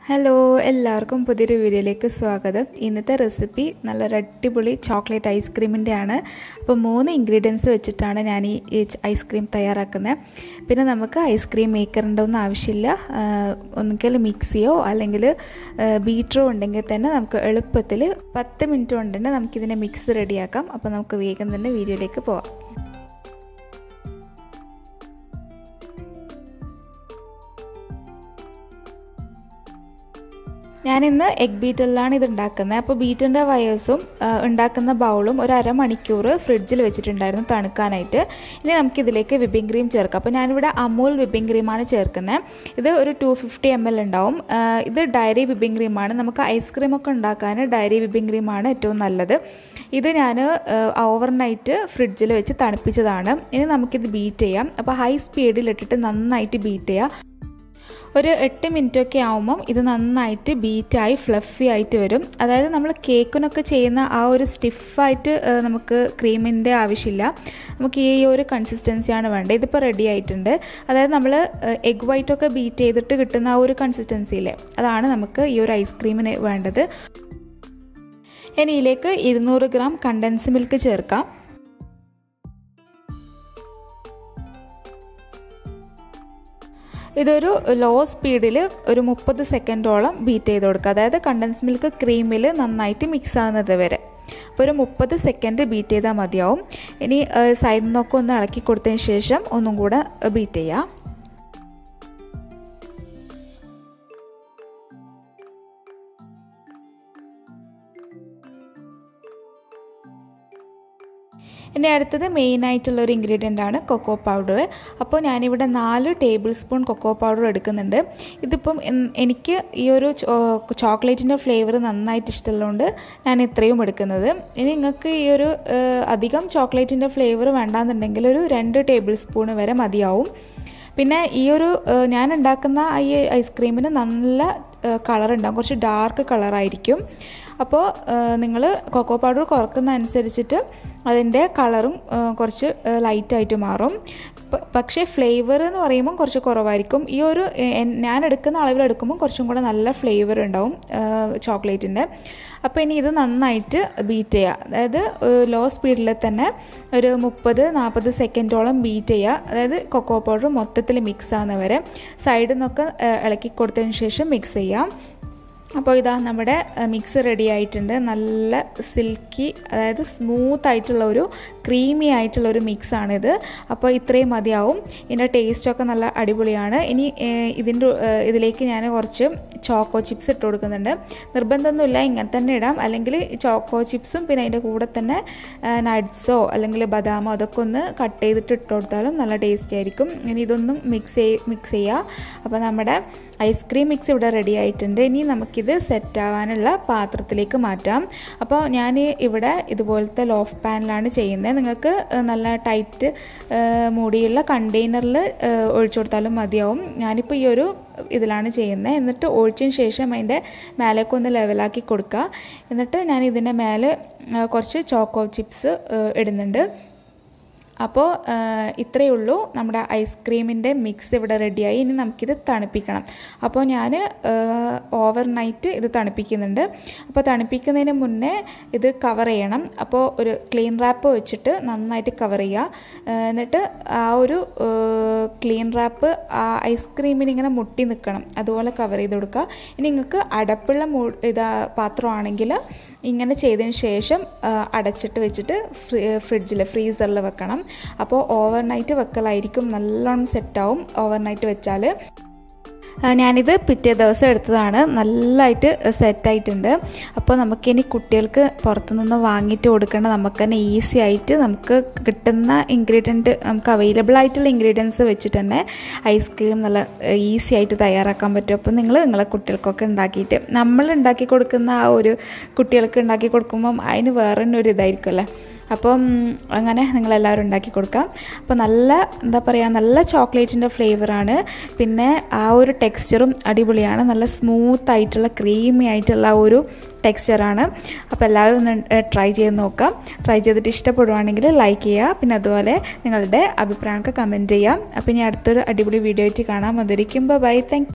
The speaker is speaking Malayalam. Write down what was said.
ഹലോ എല്ലാവർക്കും പുതിയൊരു വീഡിയോയിലേക്ക് സ്വാഗതം ഇന്നത്തെ റെസിപ്പി നല്ലൊരു അടിപൊളി ചോക്ലേറ്റ് ഐസ്ക്രീമിൻ്റെ ആണ് അപ്പോൾ മൂന്ന് ഇൻഗ്രീഡിയൻസ് വെച്ചിട്ടാണ് ഞാൻ ഈ ഐസ്ക്രീം തയ്യാറാക്കുന്നത് പിന്നെ നമുക്ക് ഐസ്ക്രീം മേക്കറിൻ്റെ ഒന്നും ആവശ്യമില്ല ഒന്നുകിൽ മിക്സിയോ അല്ലെങ്കിൽ ബീറ്ററോ ഉണ്ടെങ്കിൽ തന്നെ നമുക്ക് എളുപ്പത്തിൽ പത്ത് മിനിറ്റ് കൊണ്ട് തന്നെ നമുക്കിതിൻ്റെ മിക്സ് റെഡിയാക്കാം അപ്പോൾ നമുക്ക് വേഗം തന്നെ വീഡിയോയിലേക്ക് പോവാം ഞാനിന്ന് എഗ് ബീറ്ററിലാണ് ഇത് ഉണ്ടാക്കുന്നത് അപ്പോൾ ബീറ്ററിൻ്റെ വയേഴ്സും ഉണ്ടാക്കുന്ന ബൗളും ഒരു അരമണിക്കൂർ ഫ്രിഡ്ജിൽ വെച്ചിട്ടുണ്ടായിരുന്നു തണുക്കാനായിട്ട് ഇനി നമുക്കിതിലേക്ക് വിപ്പിംഗ് ക്രീം ചേർക്കാം അപ്പോൾ ഞാനിവിടെ അമൂൽ വിപ്പിംഗ് ക്രീമാണ് ചേർക്കുന്നത് ഇത് ഒരു ടു ഫിഫ്റ്റി എം എൽ ഉണ്ടാവും ഇത് ഡയറി വിപ്പിംഗ് ക്രീമാണ് നമുക്ക് ഐസ്ക്രീം ഒക്കെ ഉണ്ടാക്കാൻ ഡയറി വിപ്പിംഗ് ക്രീമാണ് ഏറ്റവും നല്ലത് ഇത് ഞാൻ ഓവർനൈറ്റ് ഫ്രിഡ്ജിൽ വെച്ച് തണുപ്പിച്ചതാണ് ഇനി നമുക്കിത് ബീറ്റ് ചെയ്യാം അപ്പോൾ ഹൈ സ്പീഡിലിട്ടിട്ട് നന്നായിട്ട് ബീറ്റ് ചെയ്യുക ഒരു എട്ട് മിനിറ്റൊക്കെ ആകുമ്പം ഇത് നന്നായിട്ട് ബീറ്റായി ഫ്ലഫി ആയിട്ട് വരും അതായത് നമ്മൾ കേക്കിനൊക്കെ ചെയ്യുന്ന ആ ഒരു സ്റ്റിഫായിട്ട് നമുക്ക് ക്രീമിൻ്റെ ആവശ്യമില്ല നമുക്ക് ഈ ഒരു കൺസിസ്റ്റൻസിയാണ് വേണ്ടത് ഇതിപ്പോൾ റെഡി ആയിട്ടുണ്ട് അതായത് നമ്മൾ എഗ് വൈറ്റൊക്കെ ബീറ്റ് ചെയ്തിട്ട് കിട്ടുന്ന ആ ഒരു കൺസിസ്റ്റൻസിയില്ലേ അതാണ് നമുക്ക് ഈ ഒരു ഐസ്ക്രീമിന് വേണ്ടത് ഇനി ഇതിലേക്ക് ഇരുന്നൂറ് ഗ്രാം കണ്ടൻസ് മിൽക്ക് ചേർക്കാം ഇതൊരു ലോ സ്പീഡിൽ ഒരു മുപ്പത് സെക്കൻഡോളം ബീറ്റ് ചെയ്ത് കൊടുക്കുക അതായത് കണ്ടൻസ് മിൽക്ക് ക്രീമിൽ നന്നായിട്ട് മിക്സ് ആകുന്നത് വരെ അപ്പോൾ ഒരു മുപ്പത് സെക്കൻഡ് ബീറ്റ് ചെയ്താൽ മതിയാവും ഇനി സൈഡിൽ നിന്നൊക്കെ ഒന്ന് ഇളക്കി കൊടുത്തതിന് ശേഷം ഒന്നും കൂടെ ബീറ്റ് ചെയ്യാം ഇനി അടുത്തത് മെയിനായിട്ടുള്ള ഒരു ഇൻഗ്രീഡിയൻ്റ് ആണ് കൊക്കോ പൗഡർ അപ്പോൾ ഞാനിവിടെ നാല് ടേബിൾ സ്പൂൺ കൊക്കോ പൗഡർ എടുക്കുന്നുണ്ട് ഇതിപ്പം എനിക്ക് ഈ ഒരു ചോക്ലേറ്റിൻ്റെ ഫ്ലേവർ നന്നായിട്ട് ഇഷ്ടമുള്ളതുകൊണ്ട് ഞാൻ ഇത്രയും എടുക്കുന്നത് ഇനി നിങ്ങൾക്ക് ഈ ഒരു അധികം ചോക്ലേറ്റിൻ്റെ ഫ്ലേവർ വേണ്ടാന്നുണ്ടെങ്കിൽ ഒരു രണ്ട് ടേബിൾ സ്പൂൺ വരെ മതിയാവും പിന്നെ ഈ ഒരു ഞാൻ ഉണ്ടാക്കുന്ന ഈ ഐസ്ക്രീമിന് നല്ല കളർ ഉണ്ടാകും കുറച്ച് ഡാർക്ക് കളറായിരിക്കും അപ്പോൾ നിങ്ങൾ കൊക്കോ പൗഡർ കുറക്കുന്ന അനുസരിച്ചിട്ട് അതിൻ്റെ കളറും കുറച്ച് ലൈറ്റായിട്ട് മാറും പക്ഷേ ഫ്ലേവർ എന്ന് പറയുമ്പോൾ കുറച്ച് കുറവായിരിക്കും ഈ ഒരു ഞാൻ എടുക്കുന്ന അളവിലെടുക്കുമ്പോൾ കുറച്ചും കൂടെ നല്ല ഫ്ലേവർ ഉണ്ടാവും ചോക്ലേറ്റിൻ്റെ അപ്പോൾ ഇനി ഇത് നന്നായിട്ട് ബീറ്റ് ചെയ്യുക അതായത് ലോ സ്പീഡിൽ തന്നെ ഒരു മുപ്പത് നാൽപ്പത് സെക്കൻഡോളം ബീറ്റ് ചെയ്യുക അതായത് കൊക്കോ പൗഡർ മൊത്തത്തിൽ മിക്സ് ആകുന്നവരെ സൈഡിൽ നിന്നൊക്കെ ഇളക്കി കൊടുത്തതിന് ശേഷം മിക്സ് ചെയ്യാം അപ്പോൾ ഇതാ നമ്മുടെ മിക്സ് റെഡി ആയിട്ടുണ്ട് നല്ല സിൽക്കി അതായത് സ്മൂത്ത് ആയിട്ടുള്ള ഒരു ക്രീമി ആയിട്ടുള്ള ഒരു മിക്സാണിത് അപ്പോൾ ഇത്രയും മതിയാവും ഇതിൻ്റെ ടേസ്റ്റൊക്കെ നല്ല അടിപൊളിയാണ് ഇനി ഇതിൻ്റെ ഇതിലേക്ക് ഞാൻ കുറച്ച് ചോക്കോ ചിപ്സ് ഇട്ട് കൊടുക്കുന്നുണ്ട് നിർബന്ധമൊന്നുമില്ല ഇങ്ങനെ തന്നെ ഇടാം അല്ലെങ്കിൽ ചോക്കോ ചിപ്സും പിന്നെ അതിൻ്റെ കൂടെ തന്നെ നട്ട്സോ അല്ലെങ്കിൽ ബദാമോ അതൊക്കെ ഒന്ന് കട്ട് ചെയ്തിട്ട് ഇട്ട് കൊടുത്താലും നല്ല ടേസ്റ്റി ആയിരിക്കും ഇനി ഇതൊന്നും മിക്സ് ചെയ് മിക്സ് ചെയ്യുക അപ്പോൾ നമ്മുടെ ഐസ്ക്രീം മിക്സ് ഇവിടെ റെഡി ആയിട്ടുണ്ട് ഇനി നമുക്കിത് സെറ്റ് ആവാനുള്ള പാത്രത്തിലേക്ക് മാറ്റാം അപ്പോൾ ഞാൻ ഇവിടെ ഇതുപോലത്തെ ലോഫ് പാനിലാണ് ചെയ്യുന്നത് നിങ്ങൾക്ക് നല്ല ടൈറ്റ് മൂടിയുള്ള കണ്ടെയ്നറിൽ ഒഴിച്ചു കൊടുത്താലും മതിയാവും ഞാനിപ്പോൾ ഈ ഒരു ഇതിലാണ് ചെയ്യുന്നത് എന്നിട്ട് ഒഴിച്ചതിന് ശേഷം അതിൻ്റെ മേലേക്ക് ഒന്ന് ലെവലാക്കി കൊടുക്കുക എന്നിട്ട് ഞാൻ ഇതിൻ്റെ മേലെ കുറച്ച് ചോക്കോ ചിപ്സ് ഇടുന്നുണ്ട് അപ്പോൾ ഇത്രയേ ഉള്ളൂ നമ്മുടെ ഐസ്ക്രീമിൻ്റെ മിക്സ് ഇവിടെ റെഡിയായി ഇനി നമുക്കിത് തണുപ്പിക്കണം അപ്പോൾ ഞാൻ ഓവർ നൈറ്റ് ഇത് തണുപ്പിക്കുന്നുണ്ട് അപ്പോൾ തണുപ്പിക്കുന്നതിന് മുന്നേ ഇത് കവർ ചെയ്യണം അപ്പോൾ ഒരു ക്ലീൻ റാപ്പ് വെച്ചിട്ട് നന്നായിട്ട് കവർ ചെയ്യുക എന്നിട്ട് ആ ഒരു ക്ലീൻ റാപ്പ് ആ ഐസ്ക്രീമിന് ഇങ്ങനെ മുട്ടി നിൽക്കണം അതുപോലെ കവർ ചെയ്ത് കൊടുക്കുക ഇനി നിങ്ങൾക്ക് അടപ്പുള്ള മൂ ഇതാ പാത്രമാണെങ്കിൽ ഇങ്ങനെ ചെയ്തതിന് ശേഷം അടച്ചിട്ട് വെച്ചിട്ട് ഫ്രിഡ്ജിൽ ഫ്രീസറിൽ വെക്കണം അപ്പോൾ ഓവർ നൈറ്റ് വെക്കലായിരിക്കും നല്ലോണം സെറ്റാവും ഓവർ നൈറ്റ് വെച്ചാൽ ഞാനിത് പിറ്റേ ദിവസം എടുത്തതാണ് നല്ലതായിട്ട് സെറ്റായിട്ടുണ്ട് അപ്പോൾ നമുക്കിനി കുട്ടികൾക്ക് പുറത്തുനിന്ന് വാങ്ങിയിട്ട് കൊടുക്കേണ്ട നമുക്ക് തന്നെ ഈസി ആയിട്ട് നമുക്ക് കിട്ടുന്ന ഇൻഗ്രീഡിയൻറ്റ് നമുക്ക് അവൈലബിൾ ആയിട്ടുള്ള ഇൻഗ്രീഡിയൻസ് വെച്ചിട്ട് തന്നെ ഐസ്ക്രീം നല്ല ഈസി ആയിട്ട് തയ്യാറാക്കാൻ പറ്റും അപ്പോൾ നിങ്ങൾ നിങ്ങളെ കുട്ടികൾക്കൊക്കെ ഉണ്ടാക്കിയിട്ട് നമ്മൾ ഉണ്ടാക്കി കൊടുക്കുന്ന ആ ഒരു കുട്ടികൾക്ക് ഉണ്ടാക്കി കൊടുക്കുമ്പം അതിന് വേറെ ഒരു ഇതായിരിക്കും അല്ലേ അപ്പം അങ്ങനെ നിങ്ങളെല്ലാവരും ഉണ്ടാക്കി കൊടുക്കാം അപ്പോൾ നല്ല എന്താ പറയുക നല്ല ചോക്ലേറ്റിൻ്റെ ഫ്ലേവറാണ് പിന്നെ ആ ഒരു ടെക്സ്ചറും അടിപൊളിയാണ് നല്ല സ്മൂത്ത് ആയിട്ടുള്ള ക്രീമി ആയിട്ടുള്ള ആ ഒരു ടെക്സ്ചറാണ് അപ്പോൾ എല്ലാവരും ഒന്ന് ട്രൈ ചെയ്ത് നോക്കാം ട്രൈ ചെയ്തിട്ട് ഇഷ്ടപ്പെടുവാണെങ്കിൽ ലൈക്ക് ചെയ്യുക പിന്നെ അതുപോലെ നിങ്ങളുടെ അഭിപ്രായമൊക്കെ കമൻറ്റ് ചെയ്യാം അപ്പോൾ ഇനി അടുത്തൊരു അടിപൊളി വീഡിയോ ആയിട്ട് കാണാം അതിരിക്കുമ്പോൾ ബൈ താങ്ക്